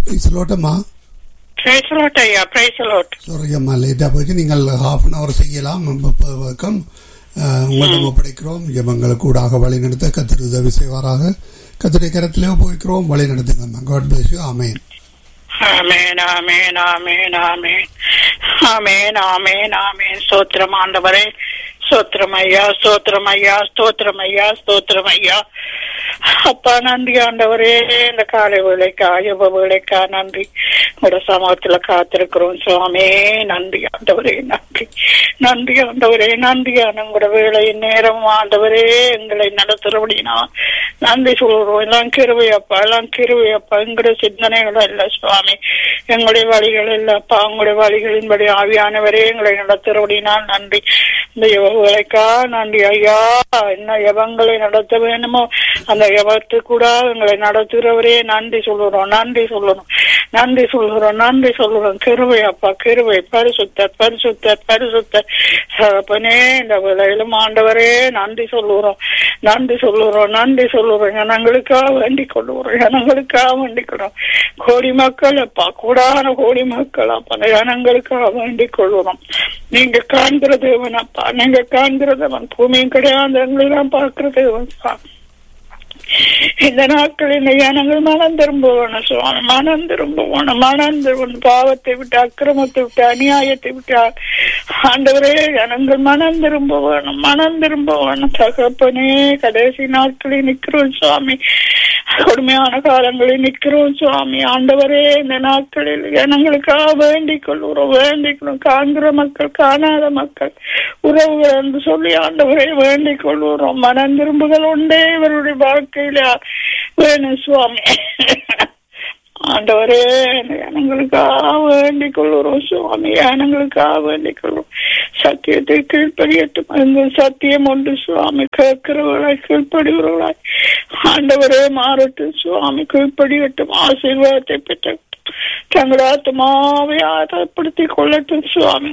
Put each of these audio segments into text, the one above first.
சொல்லட்டமா பிரைஸ் லாட் ஐயா பிரைஸ் லாட் சாரி அம்மா லேட்டாக போயிட்டு நீங்கள் ஹாஃப் அன் ஹவர் செய்யலாம் வக்கம் உங்களிடம் ஒப்படைக்கிறோம் ஜபங்களை கூடாக வழி நடத்த கத்திர உதவி செய்வாராக கத்திரை கரத்திலே போய்க்கிறோம் வழி நடத்துங்க காட் பிளஸ் யூ ஆமேன் ஆமேன் ஆமேன் ஆமேன் ஆமேன் ஆமேன் ஆமேன் ஆமேன் ஸ்தோத்திரம் ஆண்டவரே ஸ்தோத்திரம் ஐயா ஸ்தோத்திரம் ஐயா ஸ்தோத்திரம் ஐயா ஸ்தோத்திரம் ஐயா அப்பா நன்றி ஆண்டவரே இந்த காலை வேலைக்கா யுவ வேலைக்கா நன்றி உங்களோட சமூகத்துல காத்திருக்கிறோம் சுவாமி நன்றி ஆண்டவரே நன்றி நன்றி ஆண்டவரே நன்றியான உங்களோட வேலையின் நேரம் ஆண்டவரே எங்களை நடத்துறபடினா நன்றி சொல்றோம் எல்லாம் கிருவையப்பா எல்லாம் கிருவையப்பா எங்களுடைய சிந்தனைகள் இல்ல சுவாமி எங்களுடைய வழிகள் இல்லப்பா உங்களுடைய வழிகளின்படி ஆவியானவரே எங்களை நடத்துறபடினா நன்றி இந்த யுவங்களுக்கா நன்றி ஐயா என்ன எவங்களை நடத்த வேணுமோ அந்த எவத்து கூட எங்களை நடத்துகிறவரே நன்றி சொல்லுறோம் நன்றி சொல்லணும் நன்றி சொல்லுறோம் நன்றி சொல்லுறோம் கிருவை அப்பா கிருவை பரிசுத்தர் பரிசுத்தர் பரிசுத்தர் சகப்பனே இந்த விலையிலும் ஆண்டவரே நன்றி சொல்லுறோம் நன்றி சொல்லுறோம் நன்றி சொல்லுறோம் ஜனங்களுக்காக வேண்டிக் கொள்ளுறோம் ஜனங்களுக்காக வேண்டிக் கொள்றோம் கோடி மக்கள் அப்பா கூடான கோடி மக்கள் அப்பா ஜனங்களுக்காக வேண்டிக் கொள்ளுறோம் நீங்க காண்கிற தேவன் அப்பா நீங்க காண்கிற தேவன் பூமியும் கிடையாது எங்களெல்லாம் பார்க்கிற தேவன் இந்த நாட்கள் இந்த ஜனங்கள் மனம் திரும்புவன சுவாமி மனம் திரும்புவன மனம் திரும்பணும் பாவத்தை விட்டு அக்கிரமத்தை விட்டு அநியாயத்தை விட்டு ஆண்டவரே ஜனங்கள் மனம் திரும்ப வேணும் மனம் திரும்ப வேணும் தகப்பனே கடைசி நாட்களில் நிக்கிறோம் சுவாமி கொடுமையான காலங்களில் நிக்கிறோம் சுவாமி ஆண்டவரே இந்த நாட்களில் ஜனங்களுக்காக வேண்டிக் கொள்கிறோம் வேண்டிக் கொள்ளும் காண்கிற மக்கள் காணாத மக்கள் உறவுகள் என்று சொல்லி ஆண்டவரை வேண்டிக் கொள்கிறோம் மனம் திரும்புதல் உண்டே இவருடைய வாழ்க்கையில வேணும் சுவாமி ஆண்டவரே ஜனங்களுக்காக வேண்டிக் கொள்கிறோம் சுவாமி ஜனங்களுக்காக வேண்டிக் கொள்வோம் சத்தியத்தை கீழ்ப்படியட்டும் எங்கள் சத்தியம் உண்டு சுவாமி கேட்கிறவர்களாய் கீழ்ப்படுகிறவர்களாய் ஆண்டவரே மாறட்டும் சுவாமி கீழ்ப்படியட்டும் ஆசீர்வாதத்தை பெற்ற தங்கள் ஆத்மாவை ஆதாரப்படுத்திக் கொள்ளட்டும் சுவாமி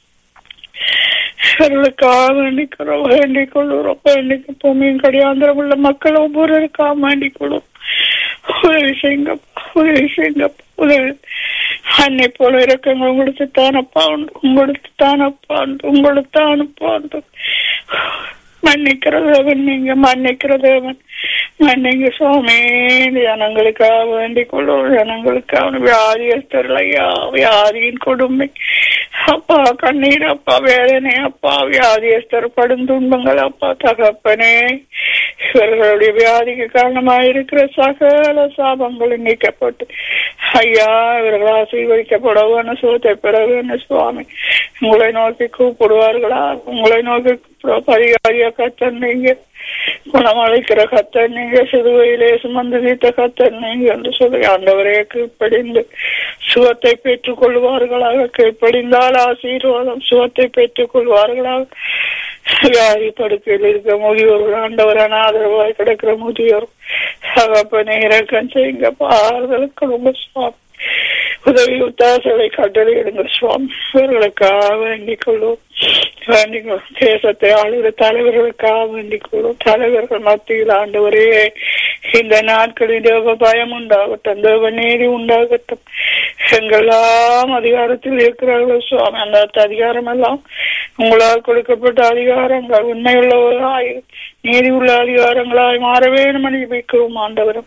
அவர்களுக்காக வேண்டிக்கிறோம் வேண்டிக் கொள்ளுறோம் வேண்டிக்க பூமியின் கடியாந்திரம் உள்ள மக்கள் ஒவ்வொருவருக்காக வேண்டிக் கொள்ளும் உதவி செய்யுங்கப்பா உதவி செய்யுங்கப்பா உதவி அன்னை போல இருக்கங்க உங்களுக்கு தானப்பா உண்டு உங்களுக்கு தானப்பா உண்டு உங்களுக்கு தானப்பா உண்டு மன்னிக்கிற தேவன் நீங்க மன்னிக்கிற தேவன் மன்னிங்க சுவாமி ஜனங்களுக்காக வேண்டிக் கொள்ளும் ஜனங்களுக்காக வியாதியஸ்தர்கள் ஐயா வியாதியின் கொடுமை அப்பா கண்ணீர் அப்பா வேதனை அப்பா வியாதியஸ்தர் படும் துன்பங்கள் அப்பா தகப்பனே இவர்களுடைய வியாதிக்கு காரணமாக இருக்கிற சகல சாபங்களும் நீக்கப்பட்டு ஐயா இவர்கள் ஆசீர்வதிக்கப்பட வேணும் சுகத்தை பெற வேணும் சுவாமி உங்களை நோக்கி கூப்பிடுவார்களா உங்களை நோக்கி பரிகாரியா கத்தன் நீங்க குணமளிக்கிற கத்தன் நீங்க சிறுவையிலே சுமந்து தீர்த்த கத்தன் நீங்க என்று சொல்லி ஆண்டவரே கீழ்ப்படிந்து சுகத்தை பெற்றுக் கொள்வார்களாக கீழ்ப்படிந்தால் ஆசீர்வாதம் சுகத்தை பெற்றுக் கொள்வார்களாக வியாதி படுக்கையில் இருக்க முதியோர்கள் ஆண்டவர் அனாதரவாய் கிடக்கிற முதியோர் சகப்பனை இறக்கம் செய்யுங்க ஆறுதலுக்கு ரொம்ப சுவாமி உதவி உத்தாசலை கட்டளை எடுங்க சுவாமி இவர்களுக்காக வேண்டிக் கொள்ளும் வேண்டிக் கொள்ளும் தேசத்தை ஆளுகிற தலைவர்களுக்காக வேண்டிக் கொள்ளும் தலைவர்கள் மத்தியில் ஆண்டவரே இந்த நாட்களில் தேவ பயம் உண்டாகட்டும் தேவ நீதி உண்டாகட்டும் எங்கெல்லாம் அதிகாரத்தில் இருக்கிறார்கள் சுவாமி அந்த அதிகாரம் எல்லாம் உங்களால் கொடுக்கப்பட்ட அதிகாரங்கள் உண்மையுள்ளவர்களாய் நீதி உள்ள அதிகாரங்களாய் மாற வேண்டும் வைக்கிறோம் ஆண்டவரும்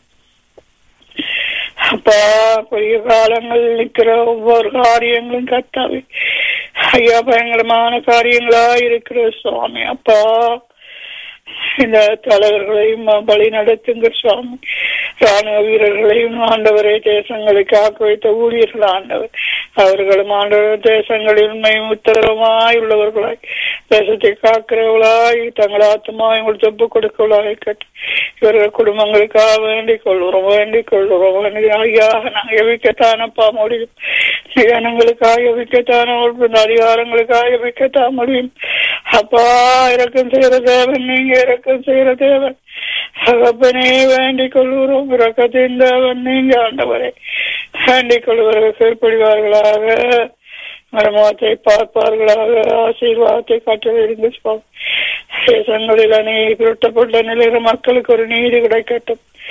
அப்பா பெரிய காலங்கள் நிற்கிற ஒவ்வொரு காரியங்களும் கத்தாவே ஐயா பயங்கரமான காரியங்களா இருக்கிற சுவாமி அப்பா இந்த தலைவர்களையும் வழி நடத்துங்க சுவாமி ராணுவ வீரர்களையும் ஆண்டவரை தேசங்களை காக்க வைத்த ஊழியர்கள் ஆண்டவர் அவர்களும் ஆண்டவர் தேசங்களில் உண்மையும் உத்தரவுமாய் உள்ளவர்களாய் தேசத்தை காக்கிறவர்களாய் தங்கள் ஆத்மாவை உங்களுக்கு ஒப்பு கொடுக்கவர்களாய் கட்டு இவர்கள் குடும்பங்களுக்காக வேண்டிக் கொள்கிறோம் வேண்டிக் கொள்கிறோம் ஐயா நாங்கள் எவிக்கத்தானப்பா முடியும் ஜனங்களுக்காக எவிக்கத்தான அதிகாரங்களுக்காக எவிக்கத்தான் முடியும் அப்பா இறக்கம் செய்கிற தேவன் நீங்க இறக்கம் செய்கிற தேவன் தகப்பனே வேண்டிக் கொள்கிறோம் இறக்கத்தின் தேவன் நீங்க ஆண்டவரை வேண்டிக் கொள்வர்கள் கீழ்ப்படுவார்களாக மரமாத்தை பார்ப்பார்களாக ஆசீர்வாதத்தை கட்டளையிடுங்க சுவாமி தேசங்களில் அநீதி புரட்டப்பட்ட நிலையில மக்களுக்கு ஒரு நீதி கிடைக்கட்டும்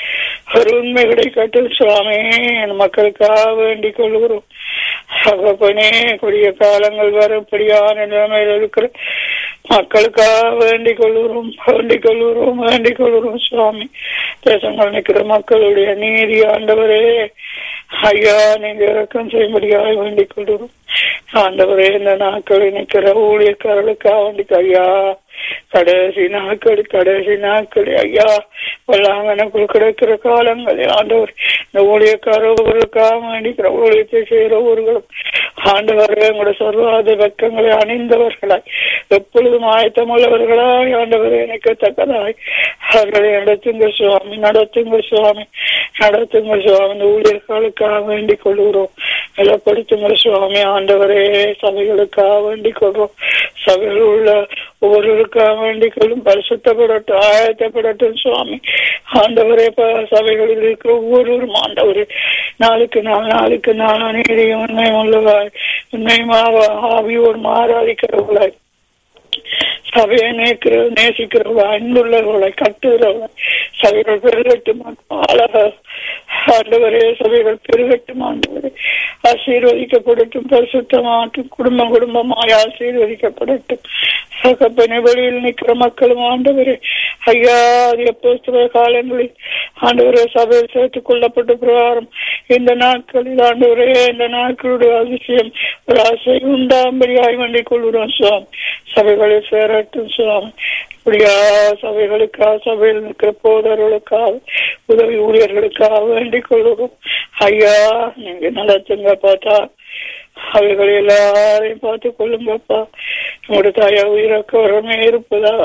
ஒரு உண்மை கிடைக்கட்டும் சுவாமி என் மக்களுக்காக வேண்டிக் கொள்கிறோம் தகப்பனே கொடிய காலங்கள் வரப்படியான நிலைமையில் இருக்கிற மக்களுக்காக வேண்டிக் கொள்கிறோம் வேண்டிக் கொள்கிறோம் வேண்டிக் கொள்கிறோம் சுவாமி தேசங்கள் நிற்கிற மக்களுடைய நீதி ஆண்டவரே ஐயா நீங்க இறக்கம் செய்யும்படியாக வேண்டிக் கொள்கிறோம் ஆண்டவரே இந்த நாட்களில் நிற்கிற ஊழியக்காரர்களுக்காக வேண்டிக் ஐயா கடைசி நாட்கள் கடைசி நாட்கள் ஐயா வல்லாங்கனுக்குள் கிடைக்கிற காலங்களில் ஆண்டவர் இந்த ஊழியக்காரர்களுக்காக வேண்டிக்கிற ஊழியத்தை செய்கிறவர்களும் ஆண்டவர்கள் எங்களுடைய சர்வாத வெக்கங்களை அணிந்தவர்களாய் எப்பொழுதும் ஆயத்தமுள்ளவர்களாய் ஆண்டவரை இணைக்கத்தக்கதாய் அவர்களை நடத்துங்க சுவாமி நடத்துங்க சுவாமி நடத்துங்க சுவாமி இந்த ஊழியர்களுக்காக வேண்டிக் கொள்கிறோம் நிலப்படுத்துங்க சுவாமி ஆண்டவரே சபைகளுக்காக வேண்டிக் கொள்றோம் சபையில் உள்ள ஒவ்வொருவருக்காக வேண்டிக் கொள்ளும் பரிசுத்தப்படட்டும் ஆயத்தப்படட்டும் சுவாமி ஆண்டவரே சபைகளில் இருக்கிற ஒவ்வொருவரும் ஆண்டவரே நாளுக்கு நாள் நாளுக்கு நாள் நீதியும் உண்மையும் உள்ளவாய் உண்மையுமாக ஆவியோடு மாறாதிக்கிறவர்களாய் சபையை நேக்கிற நேசிக்கிறவர்கள் அன்புள்ளவர்களை கட்டுகிறவர்கள் சபைகள் பெருகட்டும் அழக ஆண்டவரே சபைகள் பெருகட்டும் ஆண்டவரே ஆசீர்வதிக்கப்படட்டும் பரிசுத்தமாட்டும் குடும்பம் குடும்பமாய் ஆசீர்வதிக்கப்படட்டும் சகப்பனை வெளியில் நிற்கிற மக்களும் ஆண்டவரே ஐயா அது எப்போ காலங்களில் ஆண்டவரே சபையில் சேர்த்துக் கொள்ளப்பட்ட பிரகாரம் இந்த நாட்களில் ஆண்டவரே இந்த நாட்களுடைய அதிசயம் ஒரு ஆசை உண்டாம்படியாய் வேண்டிக் கொள்கிறோம் சுவாமி சபைகளில் சேரட்டும் சுவாமி இப்படியா சபைகளுக்காக சபையில் இருக்கிற போதர்களுக்காக உதவி ஊழியர்களுக்காக வேண்டிக் கொள்கிறோம் ஐயா நீங்க நடத்துங்க பார்த்தா அவைகள் எல்லாரையும் பார்த்து கொள்ளுங்கப்பா உங்களுடைய தாயா உயிரக்க வரமே இருப்பதா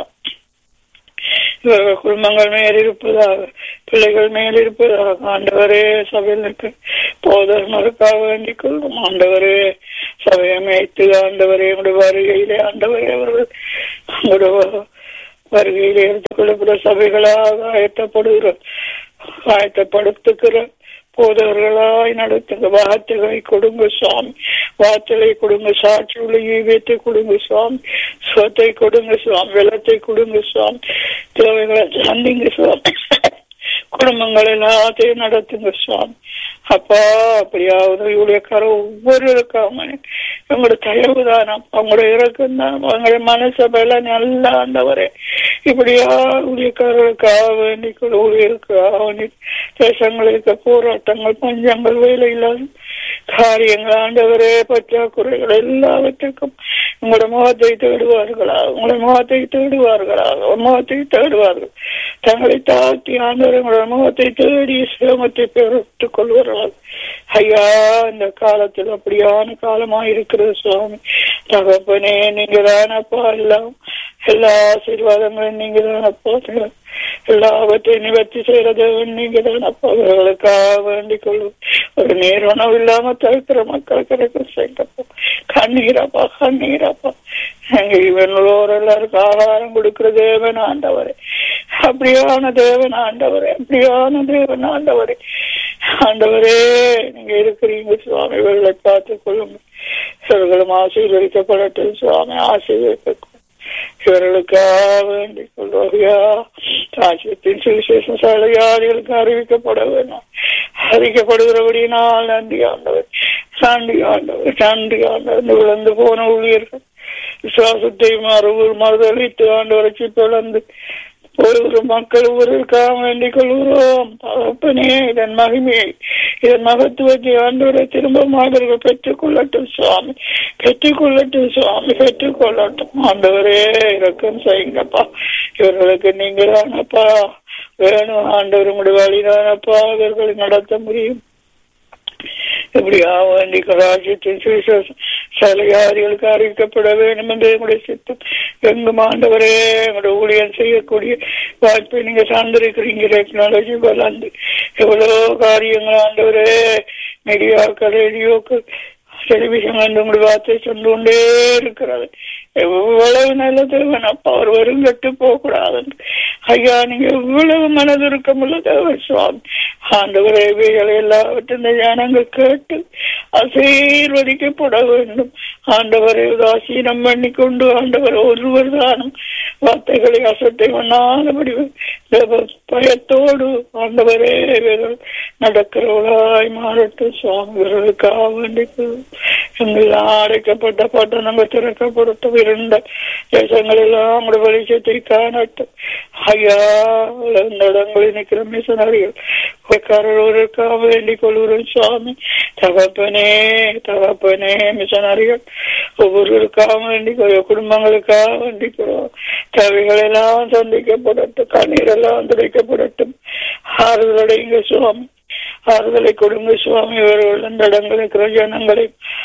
இவர்கள் குடும்பங்கள் மேல் இருப்பதாக பிள்ளைகள் மேல் இருப்பதாக ஆண்டவரே சபையில் இருக்க போதர்மருக்காக வேண்டிக் கொள்ளும் ஆண்டவரே சபையை மேய்த்து ஆண்டவரே உங்களுடைய வருகையிலே ஆண்டவரே அவர்கள் உங்களுடைய வருகையிலே எடுத்துக்கொள்ளப்பட சபைகளாக ஆயத்தப்படுகிற ஆயத்தப்படுத்துகிற போதவர்களாய் நடத்துங்க வார்த்தைகளை கொடுங்க சுவாமி வார்த்தைகளை கொடுங்க சாட்சியுள்ள ஈவியத்தை கொடுங்க சுவாமி சொத்தை கொடுங்க சுவாமி வெள்ளத்தை கொடுங்க சுவாமி தேவைகளை சந்திங்க சுவாமி குடும்பங்கள் எல்லாத்தையும் நடத்துங்க சுவாமி அப்பா அப்படியாவது ஊழியக்கார ஒவ்வொருக்காம உங்களோட தயவு தானம் அவங்களோட இறக்கம் தான் அவங்களுடைய மனசபையில நல்ல ஆண்டவரே இப்படியா ஊழியக்காரர்களுக்காக வேண்டி ஊழியருக்காக வேண்டி தேசங்களுக்கு போராட்டங்கள் பஞ்சங்கள் வேலை இல்லாத காரியங்கள் ஆண்டவரே பற்றாக்குறைகள் எல்லாவற்றுக்கும் உங்களோட முகத்தை தேடுவார்களா உங்களோட முகத்தை தேடுவார்களா முகத்தை தேடுவார்கள் தங்களை தாழ்த்தி ஆண்டவர் உங்களோட முகத்தை தேடி சிரமத்தை பெற்றுக் கொள்வார்கள் ஐயா இந்த காலத்தில் அப்படியான காலமா இருக்கிறது சுவாமி தகப்பனே நீங்க தானப்பா எல்லாம் எல்லா ஆசீர்வாதங்களும் நீங்க தானப்பா எல்லாவற்றையும் நிவர்த்தி செய்யறது நீங்க தானப்பா அவர்களுக்காக வேண்டிக் கொள்ளும் ஒரு நீர் உணவு இல்லாம தவிர்க்கிற மக்கள் கிடைக்க செய்யப்பா கண்ணீரப்பா கண்ணீரப்பா எங்க இவனோர் எல்லாருக்கும் ஆகாரம் கொடுக்கிற தேவன் ஆண்டவரே அப்படியான தேவன் ஆண்டவரே அப்படியான தேவன் ஆண்டவரே ஆண்டவரே நீங்க இருக்கிறீங்க சுவாமி இவர்களை பார்த்துக் கொள்ளுங்க இவர்களும் ஆசீர்வதிக்கப்படட்டும் சுவாமி ஆசீர்வதிக்க இவர்களுக்காக வேண்டிக் கொள்வாரியா ராஜ்யத்தின் சுவிசேஷம் சலையாதிகளுக்கு அறிவிக்கப்பட வேணும் அறிவிக்கப்படுகிறபடினால் நன்றி ஆண்டவர் நன்றி ஆண்டவர் நன்றி ஆண்டவர் விழுந்து போன ஊழியர்கள் விசுவாசத்தை மறு மறுதளித்து ஆண்டவரை பிளந்து ஒரு மக்கள் ஒருவருக்காக வேண்டிக் கொள்கிறோம் அப்பனே இதன் மகிமையை இதன் மகத்துவத்தை ஆண்டவரை திரும்ப அவர்கள் பெற்றுக் கொள்ளட்டும் சுவாமி பெற்றுக் கொள்ளட்டும் சுவாமி பெற்றுக் கொள்ளட்டும் ஆண்டவரே இறக்கம் செய்யுங்கப்பா இவர்களுக்கு நீங்க தானப்பா வேணும் ஆண்டவர் உங்களுடைய வழிதானப்பா இவர்களை நடத்த முடியும் எப்படியா வேண்டி ராஜ்யத்தின் சுவிசேஷம் சலையாரிகளுக்கு அறிவிக்கப்பட வேண்டும் என்று எங்களுடைய சித்தம் எங்கும் ஆண்டவரே எங்களுடைய ஊழியர் செய்யக்கூடிய வாய்ப்பை நீங்க சார்ந்திருக்கிறீங்க டெக்னாலஜி வளர்ந்து எவ்வளோ காரியங்கள் ஆண்டவரே மீடியாக்கள் ரேடியோக்கள் டெலிவிஷன் உங்களுடைய வார்த்தை சென்று கொண்டே இருக்கிறது எவ்வளவு நல்ல தேவன் அப்பா அவர் வரும் கட்டு போக கூடாது ஐயா நீங்க எவ்வளவு மனதிருக்கம் உள்ள தேவன் சுவாமி ஆண்டவரே இவைகளை எல்லாவற்றும் இந்த ஜனங்கள் கேட்டு ஆசீர்வதிக்கப்பட வேண்டும் ஆண்டவரை உதாசீனம் பண்ணி கொண்டு ஆண்டவர் ஒருவர் தானும் வார்த்தைகளை அசத்தை பண்ணாதபடி தேவ பயத்தோடு ஆண்டவரே இவர்கள் நடக்கிறவர்களாய் மாறட்டும் சுவாமிகளுக்காக வேண்டிக்கு எங்கெல்லாம் அடைக்கப்பட்ட பட்டணங்கள் திறக்கப்படட்டும் இருந்த தேசங்கள் எல்லாம் உங்களுடைய வெளிச்சத்தை காணட்டும் ஐயா இந்த இடங்களில் நிற்கிற மிஷனரிகள் ஒருவருக்காக வேண்டிக் கொள்கிறோம் சுவாமி தகப்பனே தகப்பனே மிஷனரிகள் ஒவ்வொருவருக்காக வேண்டிக் கொள்ளும் குடும்பங்களுக்காக வேண்டிக்கிறோம் தேவைகள் எல்லாம் சந்திக்கப்படட்டும் கண்ணீர் எல்லாம் துடைக்கப்படட்டும் ஆறுதலைங்க சுவாமி ஆறுதலை கொடுங்க சுவாமி இவர்கள் இந்த இடங்கள் இருக்கிற ஜனங்களை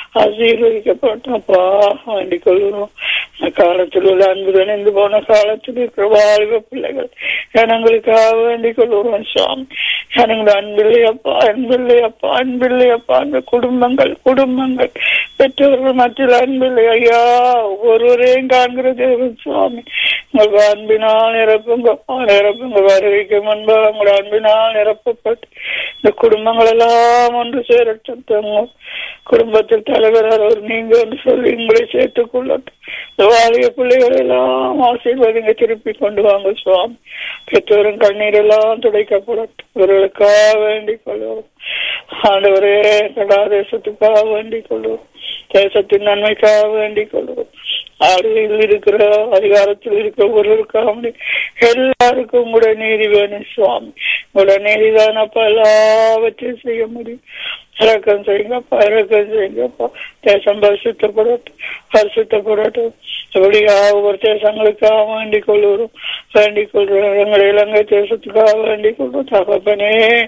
ஆசீர்வதிக்கப்பட்டப்பா வேண்டிக் கொள்கிறோம் காலத்தில் உள்ள அன்பு நினைந்து போன காலத்தில் இருக்கிற வாழ்வ பிள்ளைகள் ஜனங்களுக்காக வேண்டிக் கொள்கிறோம் சுவாமி ஜனங்கள் அன்பில்லையப்பா அன்பில்லையப்பா அன்பில்லையப்பா அந்த குடும்பங்கள் குடும்பங்கள் பெற்றோர்கள் மத்தியில் அன்பில்லை ஐயா ஒருவரையும் காண்கிற தேவன் சுவாமி உங்கள் அன்பினால் நிரப்புங்க நிரப்புங்க வருகைக்கு முன்பாக உங்கள் அன்பினால் நிரப்பப்பட்டு இந்த குடும்பங்கள் எல்லாம் ஒன்று சேரட்டும் தங்க குடும்பத்தில் தலைவரார் ஒரு நீங்க என்று சொல்லி உங்களை சேர்த்துக் கொள்ளட்டும் இந்த வாலிய பிள்ளைகள் எல்லாம் ஆசீர்வாதங்க திருப்பி கொண்டு வாங்க சுவாமி பெற்றோரும் கண்ணீர் எல்லாம் துடைக்கப்படட்டும் இவர்களுக்காக வேண்டிக் கொள்வோம் ஆண்டவரே கடா தேசத்துக்காக வேண்டிக் கொள்வோம் தேசத்தின் நன்மைக்காக வேண்டிக் கொள்வோம் ஆளுகையில் இருக்கிற அதிகாரத்தில் இருக்கிற ஒருவருக்காக எல்லாருக்கும் உங்களுடைய நீதி வேணும் சுவாமி உங்களுடைய நீதிதான் அப்ப எல்லாவற்றையும் செய்ய முடியும் இறக்கம் செய்யுங்கப்பா இறக்கம் செய்யுங்கப்பா தேசம் பரிசுத்தப்படட்டும் பரிசுத்தப்படட்டும் எப்படியா ஒவ்வொரு தேசங்களுக்காக வேண்டிக் கொள்கிறோம் வேண்டிக் கொள்றோம் எங்களை இலங்கை தேசத்துக்காக வேண்டிக் கொள்றோம் தகப்பனே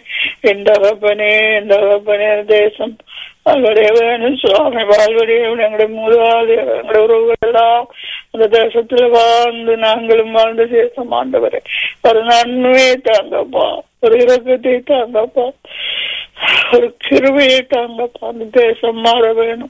என் தகப்பனே என் தகப்பனே தேசம் வாழ்வடைய வேணும் சுவாமி வாழ்வடைய எங்களுடைய மூதாது எங்களுடைய உறவுகள் எல்லாம் அந்த தேசத்துல வாழ்ந்து நாங்களும் வாழ்ந்த தேசம் ஆண்டவரே ஒரு நன்மையை தாங்கப்பா ஒரு இறக்கத்தை தாங்கப்பா ஒரு கிருவையை தாங்கப்பா அந்த தேசம் மாற வேணும்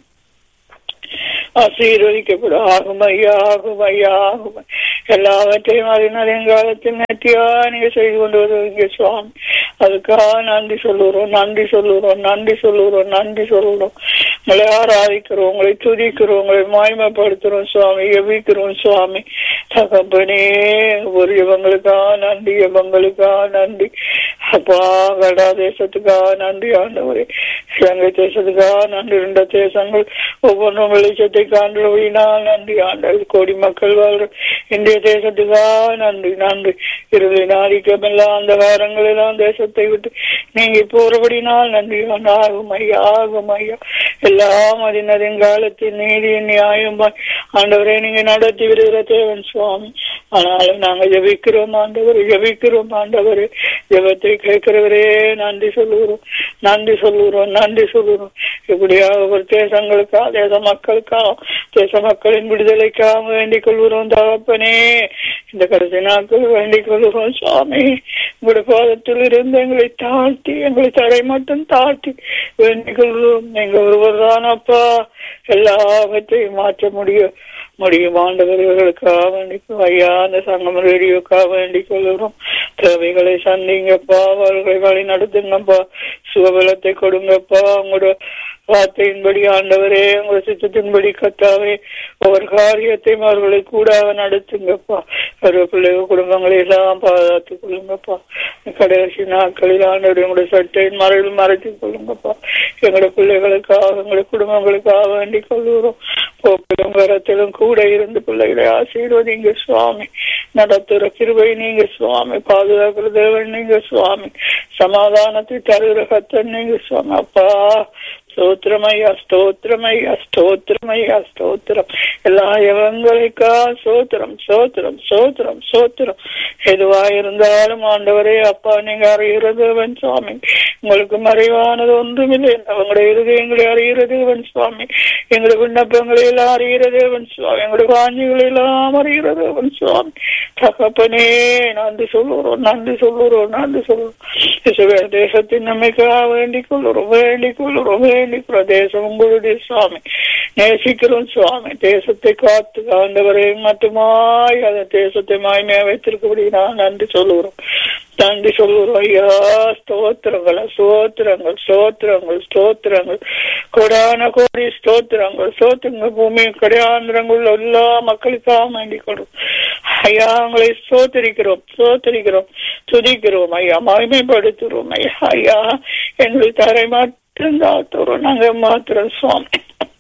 ஆசீர்வதிக்கப்படும் ஆகும் ஐயா ஆகும் ஐயா ஆகும் எல்லாவற்றையும் அதன் காலத்தில் நேர்த்தியா நீங்க செய்து கொண்டு வருவீங்க சுவாமி அதுக்காக நன்றி சொல்லுறோம் நன்றி சொல்லுறோம் நன்றி சொல்லுறோம் நன்றி சொல்லுறோம் உங்களை ஆராதிக்கிறோம் உங்களை துதிக்கிறோம் உங்களை மாய்மைப்படுத்துறோம் சுவாமி எவிக்கிறோம் சுவாமி தகப்பனே ஒரு இவங்களுக்கா நன்றி இவங்களுக்கா நன்றி அப்பா கடா தேசத்துக்காக நன்றி ஆண்டவரே இலங்கை தேசத்துக்காக நன்றி ரெண்ட தேசங்கள் ஒவ்வொன்றும் வெளிச்சத்தை காண்றபடினால் நன்றி ஆண்டவர் கோடி மக்கள் வாழ்ற இந்திய தேசத்துக்காக நன்றி நன்றி இருளை நாடிக்கம் எல்லாம் அந்த காரங்கள் எல்லாம் தேசத்தை விட்டு நீங்க போறபடினால் நன்றி ஆகும் ஐயா ஆகும் ஐயா எல்லாம் அதினரின் காலத்தில் நீதியின் நியாயம் ஆண்டவரை நீங்க நடத்தி விடுகிற தேவன் சுவாமி ஆனாலும் நாங்க ஜபிக்கிறோம் ஆண்டவர் ஜபிக்கிறோம் ஆண்டவர் ஜபத்தை கேட்கிறவரே நன்றி சொல்லுகிறோம் நன்றி சொல்லுகிறோம் நன்றி சொல்லுகிறோம் இப்படியா ஒரு தேசங்களுக்கா தேச மக்களுக்கா தேச மக்களின் விடுதலைக்காக வேண்டிக் கொள்கிறோம் தகப்பனே இந்த கடைசி நாட்கள் வேண்டிக் கொள்கிறோம் சுவாமி உங்களுடைய பாதத்தில் இருந்து எங்களை தாழ்த்தி எங்களை தடை மட்டும் தாழ்த்தி வேண்டிக் கொள்கிறோம் எங்க ஒருவர் தான் அப்பா எல்லாவற்றையும் மாற்ற முடியும் முடியும் ஆண்டவர்களுக்காக வேண்டிக்கும் ஐயா அந்த சங்கம் ரேடியோக்காக வேண்டிக் கொள்கிறோம் தேவைகளை சந்திங்கப்பா அவர்களை வழி நடத்துங்கப்பா சுகபலத்தை கொடுங்கப்பா உங்களோட வார்த்தையின்படி ஆண்டவரே உங்களோட சித்தத்தின்படி கத்தாவே ஒவ்வொரு காரியத்தையும் அவர்களை கூடாக நடத்துங்கப்பா ஒரு பிள்ளைங்க குடும்பங்களை எல்லாம் பாதுகாத்துக் கொள்ளுங்கப்பா கடைசி நாட்களில் ஆண்டவர் எங்களுடைய சட்டையின் மறைவில் மறைத்துக் கொள்ளுங்கப்பா எங்களுடைய பிள்ளைகளுக்காக எங்களுடைய குடும்பங்களுக்காக வேண்டிக் கொள்கிறோம் போக்கிலும் வரத்திலும் கூட இருந்து பிள்ளைகளை ஆசீர்வதிங்க சுவாமி நடத்துற கிருபை நீங்க சுவாமி பாதுகாக்கிற தேவன் நீங்க சுவாமி சமாதானத்தை தருகிற கத்தன் நீங்க சுவாமி அப்பா ஸ்தோத்திரமையா ஸ்தோத்திரமையா ஸ்தோத்திரமையா ஸ்தோத்திரம் எல்லா எவங்களுக்கா சோத்திரம் சோத்திரம் சோத்திரம் சோத்திரம் எதுவா இருந்தாலும் ஆண்டவரே அப்பா நீங்க அறிகிறதவன் சுவாமி உங்களுக்கு மறைவானது ஒன்றுமில்லை அவங்களுடைய இருதயங்களை அறிகிறதேவன் சுவாமி எங்களுடைய விண்ணப்பங்களை எல்லாம் அறிகிறதேவன் சுவாமி எங்களுடைய வாஞ்சிகளை எல்லாம் அறிகிறதேவன் சுவாமி தகப்பனே நன்றி சொல்லுறோம் நன்றி சொல்லுறோம் நன்றி சொல்லுறோம் தேசத்தின் நன்மைக்காக வேண்டிக் கொள்ளுறோம் வேண்டிக் கொள்ளுறோம் வேண்டி பிரதேசம் உங்களுடைய சுவாமி நேசிக்கிறோம் சுவாமி தேசத்தை காத்து ஆண்டவரை மட்டுமாய் அந்த தேசத்தை மாய்மையா வைத்திருக்கபடி நான் நன்றி சொல்லுகிறோம் நன்றி சொல்லுகிறோம் ஐயா ஸ்தோத்திரங்கள் ஸ்தோத்திரங்கள் ஸ்தோத்திரங்கள் ஸ்தோத்திரங்கள் கொடான கோடி ஸ்தோத்திரங்கள் ஸ்தோத்திரங்கள் பூமி கடையாந்திரங்கள் எல்லா மக்களுக்காக வேண்டிக் கொள்ளும் ஐயா உங்களை ஸ்தோத்திரிக்கிறோம் ஸ்தோத்திரிக்கிறோம் துதிக்கிறோம் ஐயா மகிமைப்படுத்துகிறோம் ஐயா ஐயா எங்களுக்கு தரை மட்டும் தாத்துறோம் நாங்க மாத்திரம் சுவாமி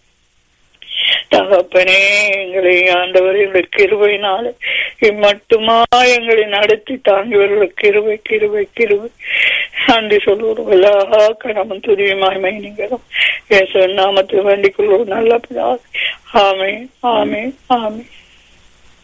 தகப்பனே எங்களை ஆண்டவர் எங்களுடைய கிருபையினால இம்மட்டுமா எங்களை நடத்தி தாங்கியவர்களுடைய கிருபை கிருபை கிருபை நன்றி சொல்லுவோம் எல்லா கணவன் துதியுமாய் மைனிங்களும் ஏசு நாமத்தை வேண்டிக் கொள்வோம் நல்ல பிதா ஆமே ஆமே ஆமே